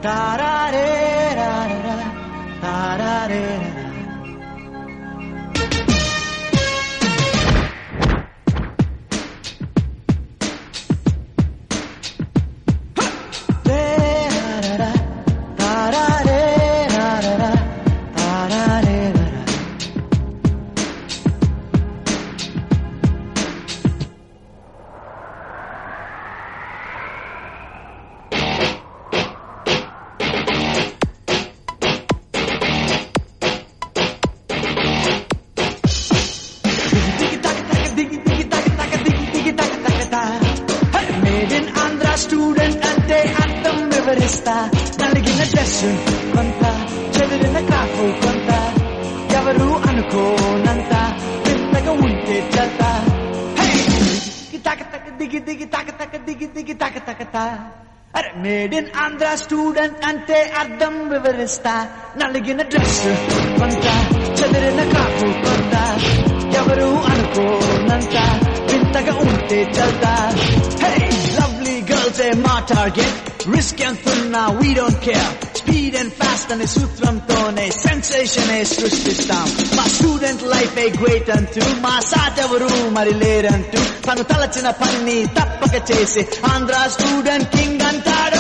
తారారే రారా, తారారే రా. రే రారా, తారారే రారా, తారారే రారా. మేడ్ ఇన్ ఆంధ్ర స్టూడెంట్ అంటే అర్థం వివరిస్తా నలిగిన డ్రెస్ కొంత చెదిరిన క్రాఫ్ కొంత ఎవరు అనుకోనంత వింతగా ఉంటే చెత్త తక తక దిగి దిగి తక తక దిగి దిగి తక తక తా అరే మేడ్ ఇన్ ఆంధ్ర స్టూడెంట్ అంటే అర్థం వివరిస్తా నలిగిన డ్రెస్ కొంత చెదిరిన కాపు కొంత ఎవరు అనుకోనంత వింతగా ఉంటే చల్తా హే లవ్లీ గర్ల్స్ ఏ మా టార్గెట్ రిస్క్ ఎంతున్నా we don't care speed and fast అనే సూత్రంతోనే సెన్సేషన్ సృష్టిస్తాం మా స్టూడెంట్ లైఫ్ ఏ గ్రేట్ అంటూ మా సాటెవరు మరి లేరంటూ తను తలచిన పనిని తప్పక చేసి ఆంధ్ర స్టూడెంట్ కింగ్ అంటాడు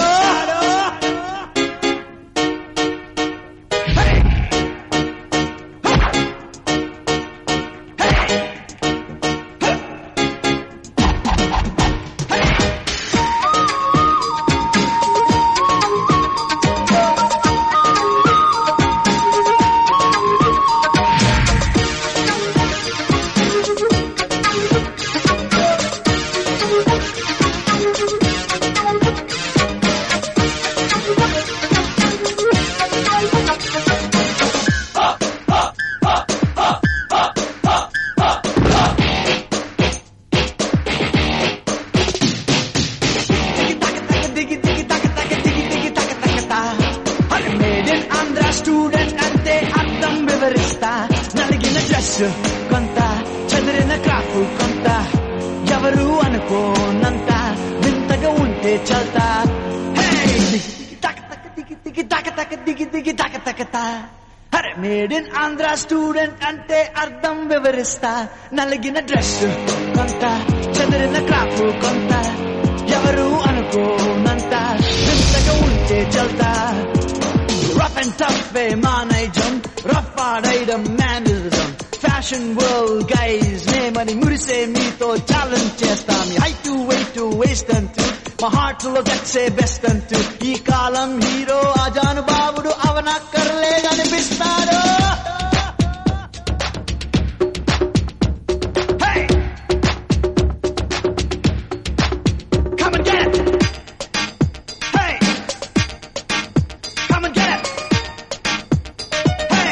మేడ్ ఇన్ ఆంధ్ర స్టూడెంట్ అంటే అర్థం వివరిస్తా నలిగిన డ్రెస్ కొంత చదిరిన క్రాఫ్ కొంత ఎవరు అనుకోనంత వింతగా ఉంటే చల్తా హే! దిగి దిగి తక తక దిగి దిగి తక తక దిగి దిగి తక తక తా అరే మేడ్ ఇన్ ఆంధ్ర స్టూడెంట్ అంటే అర్థం వివరిస్తా నలిగిన డ్రెస్ కొంత చదిరిన క్రాఫ్ కొంత ఎవరు అనుకోనంత వింతగా ఉంటే చల్తా రఫ్ అండ్ టఫ్ వే మానేజం రఫ్ ఆడైడం మేనరిజం ఫ్యాషన్ వరల్డ్ గైజ్ నేమని మురిసే మీతో ఛాలెంజ్ చేస్తాం హైట్ వెయిట్ వేస్ట్ అంటూ మా హార్ట్ లో గట్సే బెస్ట్ అంటూ ఈ కాలం హీరో అజాను బాబుడు అవనక్కర్లేదనిపిస్తాడు Hey! Come and get it! Hey! Come and get it! Hey!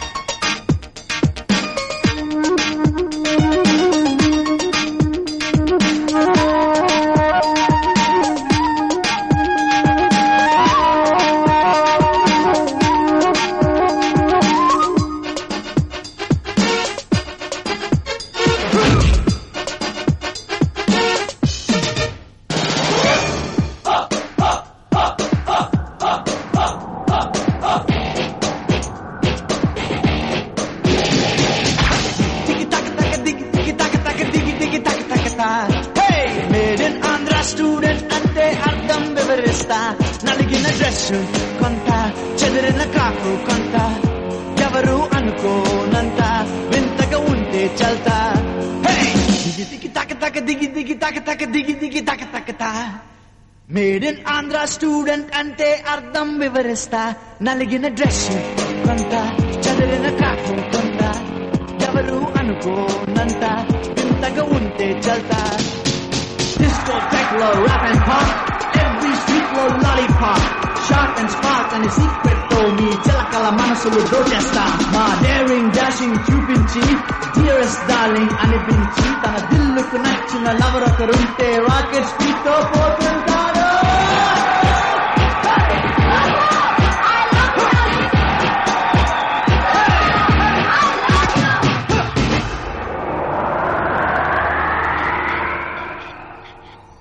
Tiki taka taka digi digi taka taka digi digi taka taka ta. Hey, made in Andhra student అంటే అర్థం వివరిస్తా నలిగిన డ్రెస్ కొంత చెదిరిన కాకు కొంత ఎవరు అనుకోనంత వింతగా ఉంటే చల్తా Hey, దిగి దిగి తక తక దిగి దిగి తక తక దిగి దిగి తక తక తా మేడ్ ఇన్ ఆంధ్ర స్టూడెంట్ అంటే అర్థం వివరిస్తా నలిగిన డ్రెస్ కొంత చదివిన కాకు కొంత ఎవరు అనుకోనంత ఇంతగా ఉంటే చల్తా డిస్కో టెక్లో rap and pop every street లో లాలీపాప్ షార్ట్ అండ్ స్పార్క్ అనే సీక్రెట్ తో మీ చిలకల మనసులు దోచేస్తా మా డేరింగ్ డాషింగ్ చూపించి డియరెస్ట్ డార్లింగ్ అనిపించి తన దిల్లుకు నచ్చిన లవర్ ఒకరుంటే రాకెట్ స్పీడ్ తో పోతే